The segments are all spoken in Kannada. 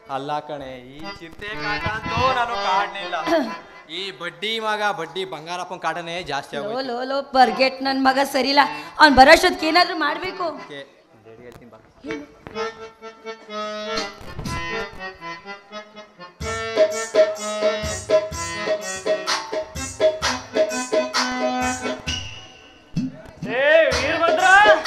ಅಲ್ಲ ಕಣೆ ಈ ಚಿರತೆ ಕಾಟ ಅಂತೂ ನಾನು ಕಾಡ್ನಿಲ್ಲ ಈ ಬಡ್ಡಿ ಮಗ ಬಡ್ಡಿ ಬಂಗಾರಪ್ಪನ ಕಾಟನೇ ಜಾಸ್ತಿ ಲೋ ಆಗೋಯ್ತು ಲೋ ಲೋ ಬರ್ಗೆಟ್ ನನ್ನ ಮಗ ಸರಿಲ್ಲ ಅವ್ನು ಬರೋಷ್ಟೊತ್ತಿಗೆ ಏನಾದರೂ ಮಾಡಬೇಕು ಓಕೆ ರೆಡಿ ಹೇಳ್ತೀನಿ ಬಾ ಏ ವೀರಭದ್ರ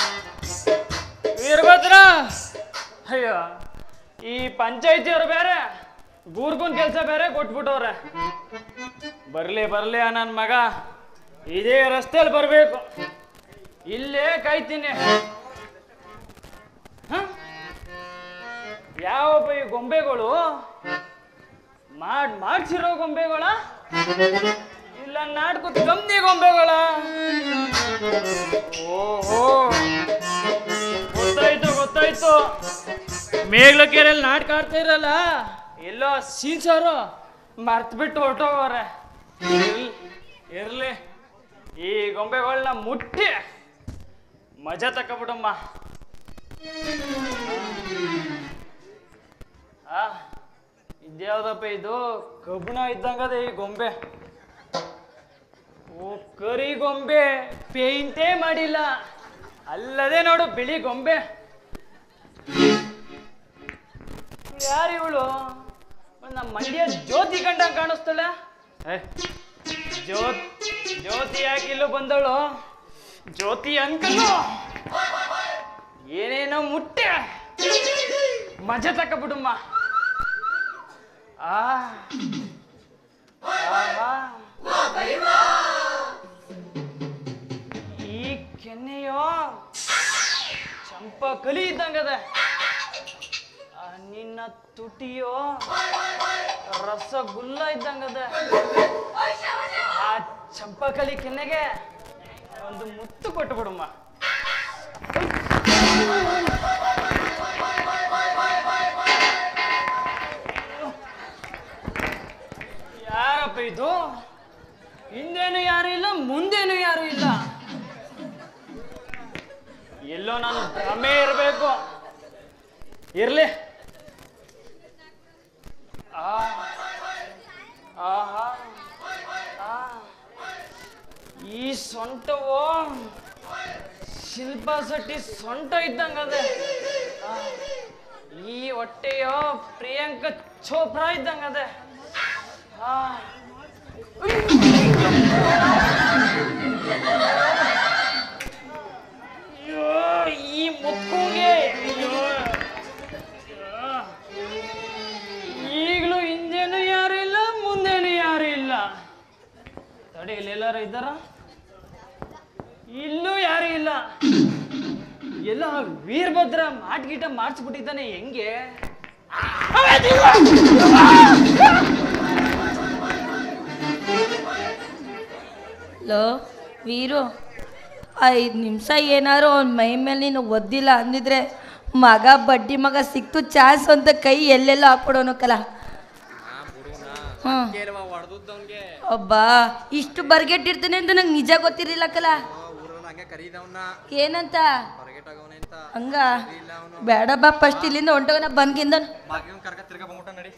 ವೀರಭದ್ರ ಅಯ್ಯೋ ಈ ಪಂಚಾಯತಿಯವ್ರು ಬೇರೆ ಗೂರ್ಗುನ್ ಕೆಲಸ ಬೇರೆ ಕೊಟ್ಬಿಟ್ಟವ್ರೆ ಬರ್ಲಿ ಬರ್ಲಿ ನನ್ನ ಮಗ ಇದೇ ರಸ್ತೆಯಲ್ಲಿ ಬರಬೇಕು ಇಲ್ಲೇ ಕಾಯ್ತೀನಿ ಹ? ಯಾವಪ್ಪ ಈ ಗೊಂಬೆಗಳು ಮಾಡ್ ಮಾಡ್ಸಿರೋ ಗೊಂಬೆಗಳ ಇಲ್ಲ ನಾಡ್ಕೊತ್ ಗಮ್ನಿ ಗೊಂಬೆಗಳ ಓಹೋ ಗೊತ್ತಾಯ್ತು ಗೊತ್ತಾಯ್ತು ಮೇಗ್ಲಕೆರೆಯಲ್ಲಿ ನಾಟಕ ಆಡ್ತಾ ಇರಲ್ಲ ಎಲ್ಲೋ ಸೀನ್ಸರು ಮರ್ತ್ ಬಿಟ್ಟು ಹೊರಟೋಗವ್ರೆ ಇರ್ಲಿ ಇರ್ಲಿ ಈ ಗೊಂಬೆಗಳನ್ನ ಮುಟ್ಟಿ ಮಜಾ ತಕೊಬಿಡಮ್ಮ ಆ ಇದ್ಯಾವ್ದಪ್ಪ ಇದು ಕಬ್ಬಣ ಇದ್ದಂಗದೆ ಈ ಗೊಂಬೆ ಓ ಕರಿ ಗೊಂಬೆ ಪೇಂಟೇ ಮಾಡಿಲ್ಲ ಅಲ್ಲದೆ ನೋಡು ಬಿಳಿ ಗೊಂಬೆ ಯಾರು ಇವಳು ನಮ್ಮ ಮಂಡ್ಯ ಜ್ಯೋತಿ ಕಂಡಂಗೆ ಕಾಣಿಸ್ತಾಳೆ ಏ, ಜ್ಯೋತ್ ಜ್ಯೋತಿ ಯಾಕೆ ಇಲ್ಲೂ ಬಂದವಳು ಜ್ಯೋತಿ ಅಂಕಲು ಏನೇನೋ ಮುಟ್ಟೆ ಮಜಾ ತಕ್ಕಬಿಡಮ್ಮ ಆ ಆಹಾ. ಈ ಕೆನ್ನೆಯೋ ಚಂಪ ಕಲಿ ಇದ್ದಂಗದ ಆ ನಿನ್ನ ತುಟಿಯೋ ರಸಗುಲ್ಲ ಇದ್ದಂಗದ ಆ ಚಂಪಕಲಿ ಕೆನ್ನೆಗೆ ಒಂದು ಮುತ್ತು ಕೊಟ್ಟು ಬಿಡಮ್ಮ ಯಾರಪ್ಪ ಇದು ಹಿಂದೇನು ಯಾರು ಇಲ್ಲ ಮುಂದೇನು ಯಾರು ಇಲ್ಲ ಎಲ್ಲೋ ನಾನು ಭ್ರಮೆ ಇರಬೇಕು ಇರ್ಲಿ ಆ ಆಹಾ ಆ. ಈ ಸೊಂಟವೋ ಶಿಲ್ಪ ಶೆಟ್ಟಿ ಸೊಂಟ ಇದ್ದಂಗದೆ ಆ. ಈ ಹೊಟ್ಟೆಯೋ ಪ್ರಿಯಾಂಕ ಚೋಪ್ರಾ ಇದ್ದಂಗದೆ ಆ ಅಯ್ಯೋ ಈ ಮುಕ್ಕುಗೆ ಅಯ್ಯೋ ಆ. ಈಗಲೂ ಹಿಂದೇನು ಯಾರು ಇಲ್ಲ ಮುಂದೇನು ಯಾರು ಇಲ್ಲ ತಡಿ ಇಲ್ಲೆಲ್ಲಾರು ಇದ್ದಾರ ಇಲ್ಲೂ ಯಾರು ಇಲ್ಲ ಎಲ್ಲ ವೀರಭದ್ರ ಮಾಟ್ ಗೀಟ ಮಾಡಿಸ್ಬಿಟ್ಟಿದ್ದಾನೆ ಹೆಂಗೆ ಲೋ ವೀರು ಐದು ನಿಮಿಷ ಏನಾರು ಅವ್ನ ಮೈ ಮೇಲೆ ನೀನು ಒದ್ದಿಲ್ಲ ಅಂದಿದ್ರೆ ಮಗ ಬಡ್ಡಿ ಮಗ ಸಿಕ್ತು ಚಾನ್ಸ್ ಅಂತ ಕೈ ಎಲ್ಲೆಲ್ಲ ಹಾಕ್ಬಿಡೋನು ಕಲ ಹ್ಞೂ ಕೇಳುವ ಹೊಡೆದವ್ನಿಗೆ ಒಬ್ಬ ಇಷ್ಟು ಬರ್ಗೆಟ್ಟಿರ್ತಾನೆ ಅಂತ ನಂಗೆ ನಿಜ ಗೊತ್ತಿರಲಿಲ್ಲ ಕಲ ಊರಲ್ಲಿ ಹಂಗೆ ಕರೀದವನ್ನ ಏನಂತ ಹೊರಗೆಟಾಗವನೆ ಅಂತ ಹಂಗ ಬೇಡ ಬಾ ಫಸ್ಟ್ ಇಲ್ಲಿಂದ ಹೊಂಟೋಗನ ಬಂದ್ಗಿಂದ ಭಾಗ್ಯವ್ನ ಕರ್ಕ ತಿರ್ಗಾ ಬಂದ್ಬಿಟ್ಟ ನಡಿ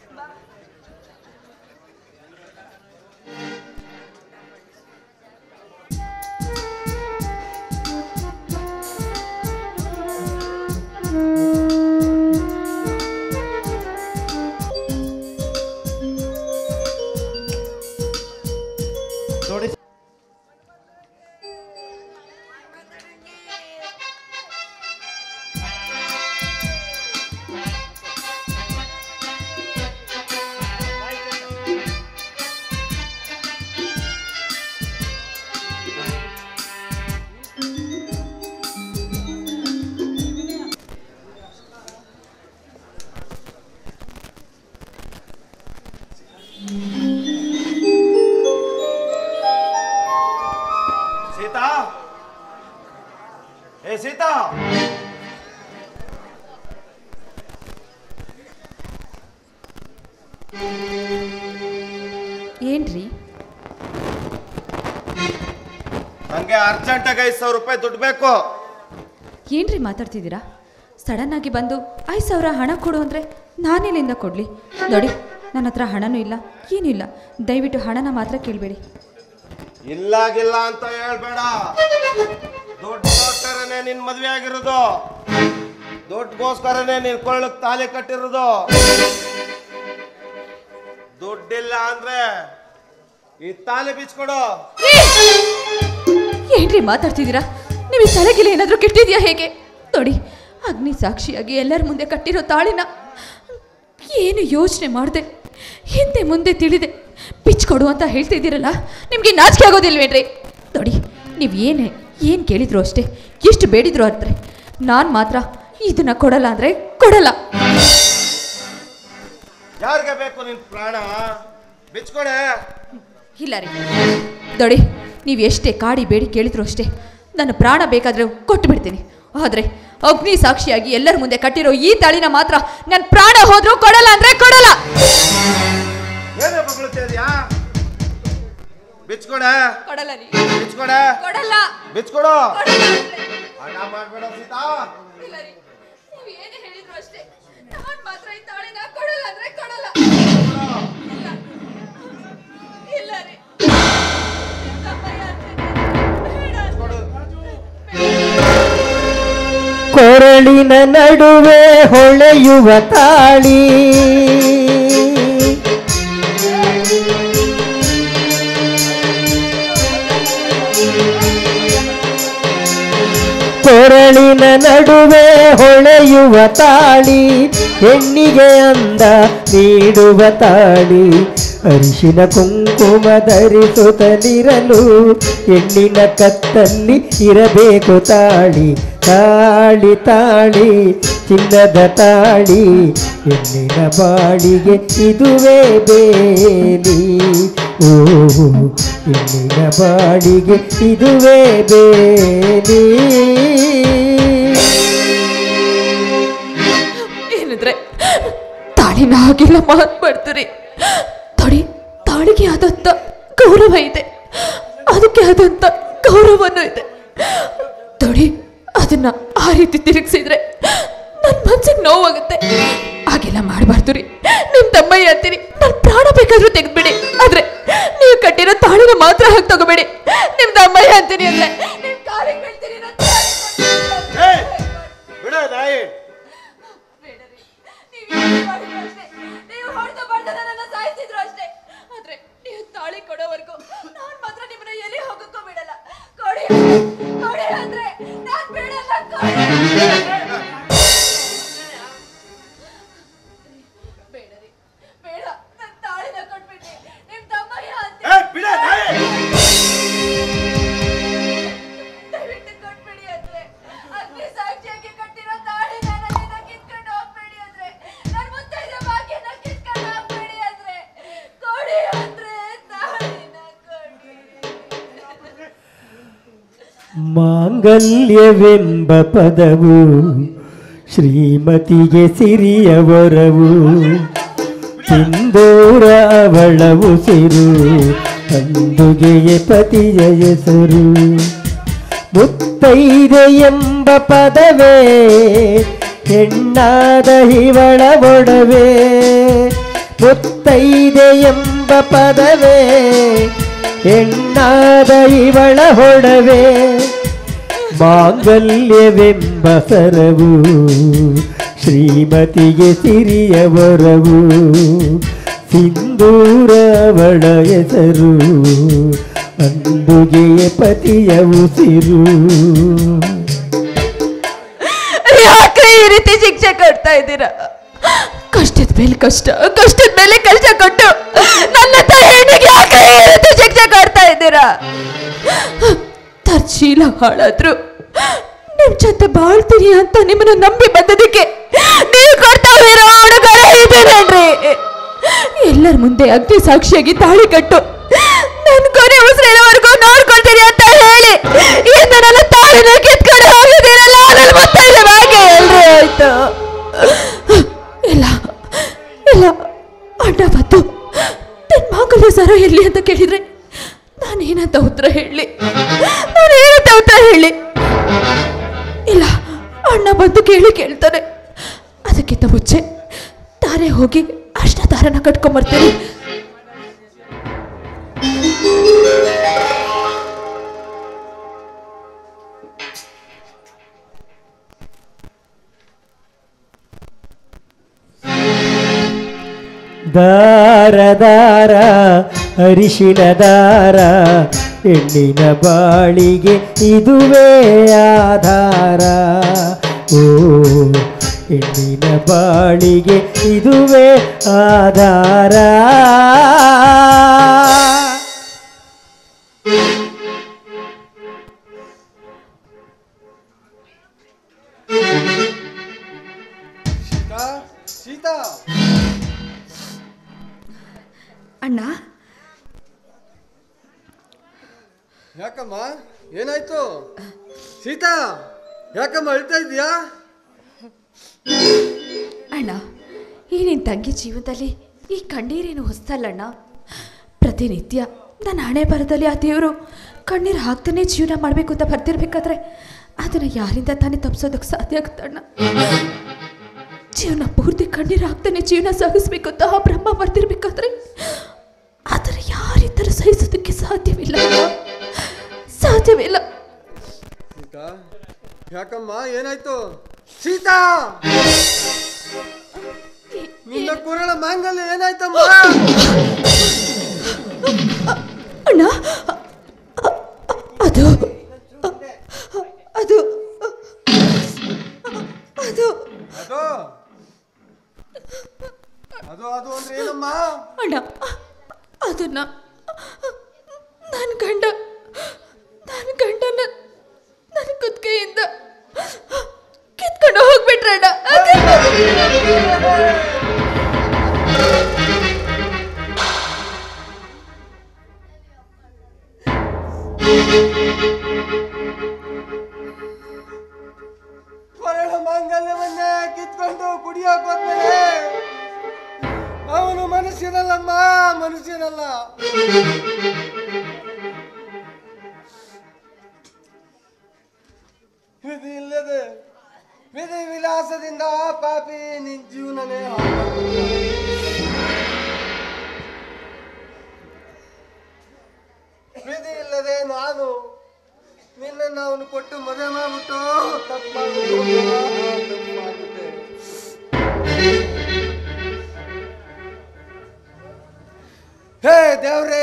ನೋಡಿ ಸೀತಾ ಏ ಸೀತಾ ಏನ್ರಿ ನಂಗೆ ಅರ್ಜೆಂಟಾಗಿ ಐದು ಸಾವಿರ ರೂಪಾಯಿ ದುಡ್ಡು ಬೇಕು ಏನ್ರಿ ಮಾತಾಡ್ತಿದ್ದೀರಾ ಸಡನ್ ಆಗಿ ಬಂದು ಐದು ಸಾವಿರ ಹಣ ಕೊಡು ಅಂದರೆ ನಾನೆಲ್ಲಿಂದ ಕೊಡಲಿ ನೋಡಿ ನನ್ನ ಹತ್ರ ಹಣನೂ ಇಲ್ಲ ಏನೂ ಇಲ್ಲ ದಯವಿಟ್ಟು ಹಣನ ಮಾತ್ರ ಕೇಳಬೇಡಿ ಇಲ್ಲಾಗಿಲ್ಲ ಅಂತ ಹೇಳ್ಬೇಡ ದುಡ್ಡುಗೋಸ್ಕರನೇ ನಿನ್ ಮದ್ವೆ ಆಗಿರೋದು ದುಡ್ಡುಗೋಸ್ಕರನೇ ನಿನ್ ಕೊಳ್ಳಕ್ ತಾಲಿ ಕಟ್ಟಿರೋದು ದುಡ್ಡಿಲ್ಲ ಅಂದ್ರೆ ಈ ತಾಲಿ ಬಿಚ್ಕೊಡು ಏನ್ರಿ ಮಾತಾಡ್ತಿದ್ದೀರಾ ನೀವು ಈ ತಲೆಗಿಲೆ ಏನಾದರೂ ಕೆಟ್ಟಿದ್ಯಾ ಹೇಗೆ ನೋಡಿ ಅಗ್ನಿ ಸಾಕ್ಷಿಯಾಗಿ ಎಲ್ಲರ ಮುಂದೆ ಕಟ್ಟಿರೋ ತಾಳಿನ ಏನು ಯೋಚನೆ ಮಾಡಿದೆ ಹಿಂದೆ ಮುಂದೆ ತಿಳಿದೆ ಬಿಚ್ಕೊಡು ಅಂತ ಹೇಳ್ತಿದ್ದೀರಲ್ಲ ನಿಮಗೆ ನಾಚಿಕೆ ಆಗೋದಿಲ್ವೇನ್ರಿ ನೋಡಿ ನೀವು ಏನೇ ಏನು ಕೇಳಿದ್ರು ಅಷ್ಟೇ ಎಷ್ಟು ಬೇಡಿದ್ರು ಅರ್ತ್ರೆ ನಾನು ಮಾತ್ರ ಇದನ್ನ ಕೊಡಲ್ಲ ಅಂದರೆ ಕೊಡಲ್ಲ ಯಾರಿಗೆ ಬೇಕು ನಿನ್ ಪ್ರಾಣ ಬಿಚ್ಕೊಡೆ ಇಲ್ಲ ರೀ ದೊಡಿ ನೀವು ಎಷ್ಟೇ ಕಾಡಿ ಬೇಡಿ ಕೇಳಿದ್ರು ಅಷ್ಟೇ ನನ್ನ ಪ್ರಾಣ ಬೇಕಾದರೆ ಕೊಟ್ಟು ಬಿಡ್ತೀನಿ ಆದರೆ ಅಗ್ನಿ ಸಾಕ್ಷಿಯಾಗಿ ಎಲ್ಲರ ಮುಂದೆ ಕಟ್ಟಿರೋ ಈ ತಾಳಿನ ಮಾತ್ರ ನನ್ನ ಪ್ರಾಣ ಹೋದ್ರೂ ಕೊಡಲ್ಲ ಅಂದ್ರೆ ಕೊಡಲ್ಲ ಏನೇ ಬಗ್ಳುತ್ತಿದ್ಯಾ ಬಿಚ್ಕೊಡೆ ಕೊಡಲ್ಲ ರೀ ಬಿಚ್ಕೊಡೆ ಕೊಡಲ್ಲ ಬಿಚ್ಕೊಡು ಕೊಡಲ್ಲ ಹಣ ಮಾಡ್ಬೇಡ ಸೀತಾ ಇಲ್ಲ ರೀ ನೀವು ಏನೇ ಹೇಳಿದ್ರು ಅಷ್ಟೇ ನಾನು ಮಾತ್ರ ಈ ತಾಳಿನ ಕೊಡಲ್ಲ ಅಂದ್ರೆ ಕೊಡಲ್ಲ ಇಲ್ಲ ಇಲ್ಲ ರೀ ಸಮಯ ಬೇಡ ಕೊರಳಿನ ನಡುವೆ ಹೊಳೆಯುವ ತಾಳಿ ಕೊರಳಿನ ನಡುವೆ ಹೊಳೆಯುವ ತಾಳಿ ಹೆಣ್ಣಿಗೆ ಅಂದ ನೀಡುವ ತಾಳಿ ಅರಿಶಿನ ಕುಂಕುಮ ಧರಿಸುತ್ತಲಿರಲು ಹೆಣ್ಣಿನ ಕತ್ತಲ್ಲಿ ಇರಬೇಕು ತಾಳಿ ತಾಳಿ ತಾಳಿ ಚಿನ್ನದ ತಾಳಿ ಹೆಣ್ಣಿನ ಬಾಳಿಗೆ ಇದುವೇ ಬೇಲಿ ಓ ಹೆಣ್ಣಿನ ಬಾಳಿಗೆ ಇದುವೇ ಬೇಲಿ ಏನಿದ್ರೆ ತಾಳಿನ ಹಾಗೆಲ್ಲ ಮಾತಾಡ್ತೀರಿ ತಡಿ ತಾಳಿಗೆ ಆದಂತ ಗೌರವ ಇದೆ ಅದಕ್ಕೆ ಆದಂತ ಗೌರವನೂ ಇದೆ ತಡಿ ಅದನ್ನ ಆ ರೀತಿ ತಿರುಗಿಸಿದ್ರೆ ನನ್ನ ಮನ್ಸಿಗೆ ನೋವಾಗುತ್ತೆ ಹಾಗೆಲ್ಲ ಮಾಡಬಾರ್ದು ರೀ ನಿಮ್ಮ ತಮ್ಮಯ್ಯ ಅಂತೀರಿ ನನ್ನ ಪ್ರಾಣ ಬೇಕಾದ್ರೂ ತೆಗೆದ್ಬಿಡಿ ಆದ್ರೆ ನೀವು ಕಟ್ಟಿರೋ ತಾಳಿನ ಮಾತ್ರ ಹಾಕಿ ತಗೋಬೇಡಿ ನಿಮ್ಮ ತಮ್ಮಯ್ಯ ಅಂತೀನಿ ಅಂದ್ರೆ ನಿಮ್ಮ ಕಾಲಿಗೆ ಬೀಳ್ತೀನಿ ನನ್ನ ತಾಳಿ ಕೊಡ್ತೀನಿ. ಏಯ್! ಬಿಡು ನಾಯಿ ಬೇಡರಿ. ನೀವ್ ಏನೇ ಮಾಡಿದ್ರು ಅಷ್ಟೇ. ನೀವು ಹೊಡ್ದು ಬಡ್ದು ನನ್ನನ್ನ ಸಾಯ್ಸಿದ್ರು ಅಷ್ಟೇ. ಆದ್ರೆ ನೀವು ತಾಳಿ ಕೊಡೋವರೆಗೂ ನಾನ್ ಮಾತ್ರ ನಿಮ್ಮನ್ನ ಎಲ್ಲಿ ಹೋಗಕ್ಕೂ ಬಿಡಲ್ಲ. ಕೊಡಿ ಕೊಡಿ ಅಂದ್ರೆ ನಾನ್ ಬಿಡಲ್ಲ ಕೊಡಿ. ಬೇಡರಿ. ಬೇಡ. ನನ್ ತಾಳಿನ ಕೊಟ್ಬಿಡಿ. ನಿಮ್ ತಮ್ಮಯ್ಯ ಅಂತೀನಿ. ಏ ಬಿಡ ನಾಯಿ ದಯವಿಟ್ಟು ಕೊಟ್ಬಿಡಿ ಅಂದ್ರೆ. ಅಗ್ನಿ ಸಾಕ್ಷಿಯಾಗಿ ಕಟ್ಟಿರೋ ತಾಳಿನ ನನ್ನಿಂದ ಕಿತ್ಕೊಂಡು ಹೋಗ್ಬೇಡಿ ಅಂದ್ರೆ. ನನ್ ಮುತ್ತೈದ ಭಾಗ್ಯನ ಕಿತ್ಕೊಂಡು ಹೋಗ್ಬೇಡಿ ಅಂದ್ರೆ. ಕೊಡಿ ಅಂದ್ರೆ ತಾಳಿನ ಕೊಡಿ. ಮಾಂಗಲ್ಯವೆಂಬ ಪದವು ಶ್ರೀಮತಿಗೆ ಸಿರಿಯ ವರವು ಸಿಂಧೂರ ಅವಳ ಉಸಿರು ಅಂದುಗೆಯೇ ಪತಿಯ ಹೆಸರು ಮುತ್ತೈದೆ ಎಂಬ ಪದವೇ ಹೆಣ್ಣಾದ ಇವಳ ಒಡವೆ ಮುತ್ತೈದೆ ಎಂಬ ಪದವೇ ಹೆಣ್ಣಾದ ಇವಳ ಹೊಡವೆ ಮಾಂಗಲ್ಯವೆಂಬ ಸರವು ಶ್ರೀಮತಿಗೆ ಸಿರಿಯ ವರವು ಸಿಂಧೂರವಳ ಹೆಸರು ಅಂದುಗೆಯ ಪತಿಯ ಉಸಿರು ಯಾಕೆ ಈ ರೀತಿ ಶಿಕ್ಷೆ ಕೊಡ್ತಾ ಇದ್ದೀರಾ ಕಷ್ಟದ ಮೇಲೆ ಕಷ್ಟ ಕಷ್ಟದ ಮೇಲೆ ಕಷ್ಟ ಕೊಟ್ಟು ನನ್ನ ಹೆಣ್ಣಿಗೆ ಯಾಕೆ ಈ ರೀತಿ ಶಿಕ್ಷೆ ಕೊಡ್ತಾ ಇದ್ದೀರಾ ತರ್ಶೀಲ ಹಾಳಾದ್ರು ನಿಮ್ ಜೊತೆ ಬಾಳ್ತೀನಿ ಅಂತ ನಿಮ್ಮನ್ನ ನಂಬಿ ಬಂದದಕ್ಕೆ ನೀವು ಕೊಡ್ತಾ ಇರೋ ಉಡುಗೊರೆ ಇದೇನೇನ್ರಿ ಎಲ್ಲರ ಮುಂದೆ ಅಗ್ನಿ ಸಾಕ್ಷಿಯಾಗಿ ತಾಳಿ ಕಟ್ಟು ನನ್ ಕೊನೆ ಉಸಿರಿನವರೆಗೂ ನೋಡ್ಕೊಳ್ತೀನಿ ಅಂತ ಹೇಳಿ ಇಂದು ನನ್ನ ತಾಳಿನ ಕಿತ್ಕೊಂಡು ಹೋಗಿದ್ದೀರಲ್ಲ ನನ್ನ ಮುತ್ತೈದೆ ಭಾಗ್ಯ ಎಲ್ರಿ ಆಯ್ತು ಇಲ್ಲ ಇಲ್ಲ ಅಣ್ಣ ಬಂತು ನನ್ನ ಮಾಂಗಲ್ಯ ಸರ ಎಲ್ಲಿ ಅಂತ ಕೇಳಿದ್ರೆ ನಾನೇನಂತ ಉತ್ತರ ಹೇಳಿ ನಾನೇನಂತ ಉತ್ತರ ಹೇಳಿ ಇಲ್ಲ ಅಣ್ಣ ಬಂದು ಕೇಳಿ ಕೇಳ್ತಾನೆ ಅದಕ್ಕಿಂತ ಮುಂಚೆ ತಾಯಿ ಹೋಗಿ ಅಷ್ಟ ದಾರನ ಕಟ್ಕೊಂಬರ್ತೀನಿ ದಾರ ದಾರ ಅರಿಶಿನ ದಾರ ಹೆಣ್ಣಿನ ಬಾಳಿಗೆ ಇದುವೇ ಆಧಾರ ಓ ಹೆಣ್ಣಿನ ಬಾಳಿಗೆ ಇದುವೇ ಆಧಾರ ಸೀತಾ ಸೀತಾ ಅಣ್ಣ ಯಾಕಮ್ಮ ಏನಾಯ್ತು ಸೀತಾ ಯಾಕಮ್ಮ ಅಳ್ತಾ ಇದೀಯಾ ಅಣ್ಣ ಈ ನಿನ್ನ ತಂಗಿ ಜೀವನದಲ್ಲಿ ಈ ಕಣ್ಣೀರೇನು ಹೊಸ್ತಲ್ಲಣ್ಣ ಪ್ರತಿನಿತ್ಯ ನನ್ನ ಹಣೆ ಬರದಲ್ಲಿ ಆ ದೇವರು ಕಣ್ಣೀರು ಹಾಕ್ತಾನೆ ಜೀವನ ಮಾಡಬೇಕು ಅಂತ ಬರ್ತಿರ್ಬೇಕಾದ್ರೆ ಅದನ್ನು ಯಾರಿಂದ ತಾನೇ ತಪ್ಪಿಸೋದಕ್ಕೆ ಸಾಧ್ಯ ಆಗುತ್ತಣ್ಣ ಜೀವನ ಪೂರ್ತಿ ಕಣ್ಣೀರು ಹಾಕ್ತಾನೆ ಜೀವನ ಸಾಗಿಸ್ಬೇಕು ಅಂತ ಆ ಬ್ರಹ್ಮ ಬರ್ತಿರ್ಬೇಕಾದ್ರೆ ಅದನ್ನು ಯಾರಿದ್ದರೂ ಸಹಿಸೋದಕ್ಕೆ ಸಾಧ್ಯವಿಲ್ಲ ಅಣ್ಣ. ಸಾಧ್ಯವಿಲ್ಲ ಸೀತಾ ಯಾಕಮ್ಮ ಏನಾಯ್ತು ಸೀತಾ ನಿನ್ನ ಕುರಳ ಮಾಂಗಲ್ಯ ಏನಾಯ್ತಮ್ಮ ಅಣ್ಣ ಅದು ಅದು ಅದು ಅದು ಅದು ಅದು ಅಂದ್ರೆ ಏನಮ್ಮ ಅಣ್ಣ ಅದನ್ನ ನನ್ನ ಗಂಡ ನನ್ನ ಗಂಡನ ನನ್ನ ಕುತ್ತಿಗೆಯಿಂದ ಕಿತ್ಕೊಂಡು ಹೋಗ್ಬಿಟ್ರಣ್ಣ ಕೊರಳ ಮಾಂಗಲ್ಯವನ್ನೇ ಕಿತ್ಕೊಂಡು ಕುಡಿಯೋಕ್ ಹೋದ್ಮೇಲೆ ಅವನು ಮನುಷ್ಯನಲ್ಲಮ್ಮ ಮನುಷ್ಯನಲ್ಲ ವಿಧಿ ಇಲ್ಲದೆ ವಿಧಿ ವಿಲಾಸದಿಂದ ಪಾಪಿ ನಿನ್ ಜೀವನನೇ ಹಾಳು ಮಾಡ್ಕೊಂಡ. ವಿಧಿ ಇಲ್ಲದೆ ನಾನು ನಿನ್ನನ್ನು ಅವನು ಕೊಟ್ಟು ಮದುವೆ ಮಾಡ್ಬಿಟ್ಟು ತಪ್ಪಾಗ್ಬಿಟ್ಟು ತಪ್ಪಾಗ್ಬಿಟ್ಟೆ ಹೇ ದೇವ್ರೇ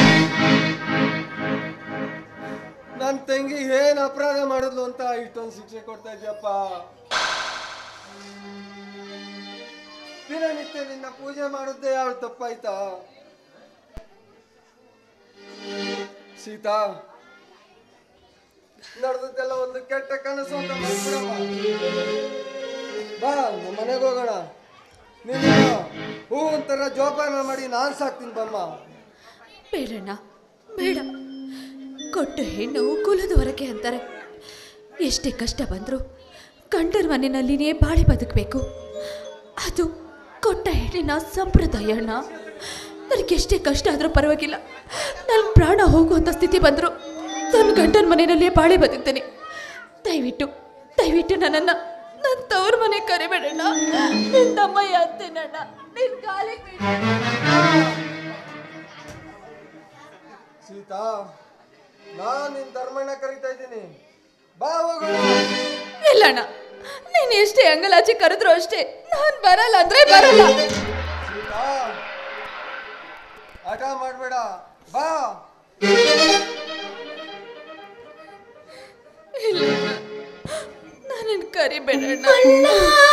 ನನ್ನ ತಂಗಿ ಏನ್ ಅಪರಾಧ ಮಾಡಿದ್ಲು ಅಂತ ಇಷ್ಟೊಂದು ಶಿಕ್ಷೆ ಕೊಡ್ತಾ ಇದೆಯಪ್ಪ ದಿನನಿತ್ಯ ನಿನ್ನ ಪೂಜೆ ಮಾಡುದೇ ಅವಳು ತಪ್ಪಾಯ್ತಾ ಸೀತಾ ನಡೆದದ್ದೆಲ್ಲ ಒಂದು ಕೆಟ್ಟ ಕನಸು ಅಂತ ಮಾಡ್ಬಿಡಪ್ಪ ಬಾ ನಮ್ಮ ಮನೆಗೆ ಹೋಗೋಣ ನೀನು ಹೂ ಒಂಥರ ಜೋಪಾನ ಮಾಡಿ ನಾನು ಸಾಕ್ತೀನಿ ಬಮ್ಮ ಬೇಡಣ್ಣ ಬೇಡ ಕೊಟ್ಟು ಹೆಣ್ಣು ಕುಲದ ಹೊರಗೆ ಅಂತಾರೆ ಎಷ್ಟೇ ಕಷ್ಟ ಬಂದರೂ ಗಂಡರ ಮನೆಯಲ್ಲಿನೇ ಬಾಳಿ ಬದುಕಬೇಕು ಅದು ಕೊಟ್ಟ ಹೆಣ್ಣಿನ ಸಂಪ್ರದಾಯ ಅಣ್ಣ ನನಗೆ ಎಷ್ಟೇ ಕಷ್ಟ ಆದರೂ ಪರವಾಗಿಲ್ಲ ನನ್ನ ಪ್ರಾಣ ಹೋಗುವಂಥ ಸ್ಥಿತಿ ಬಂದರೂ ನನ್ನ ಗಂಡನ ಮನೆಯಲ್ಲಿಯೇ ಬಾಳಿ ಬದುಕ್ತೇನೆ ದಯವಿಟ್ಟು ದಯವಿಟ್ಟು ನನ್ನನ್ನು ನನ್ನ ತವ್ರ ಮನೆ ಕರಿಬೇಡಣ್ಣ ನಿನ್ನ ತಮ್ಮಯ್ಯ ಅಂತೀನಣ್ಣ ನಿನ್ನ ಕಾಲಿಗೆ ಬೀಳ್ತೀನಿ. ಸೀತಾ ನಾನು ನಿನ್ನ ಧರ್ಮಣ್ಣ ಕರಿತಾ ಇದ್ದೀನಿ ಬಾ ಹೋಗೋಣ ಇಲ್ಲಣ್ಣ ನೀನು ಎಷ್ಟೇ ಅಂಗಲಾಚಿ ಕರೆದ್ರು ಅಷ್ಟೇ ನಾನು ಬರಲ್ಲ ಅಂದ್ರೆ ಬರಲ್ಲ ಸೀತಾ ಹಠ ಮಾಡಬೇಡ ಬಾ ನಾನು ಕರಿಬೇಡಣ್ಣ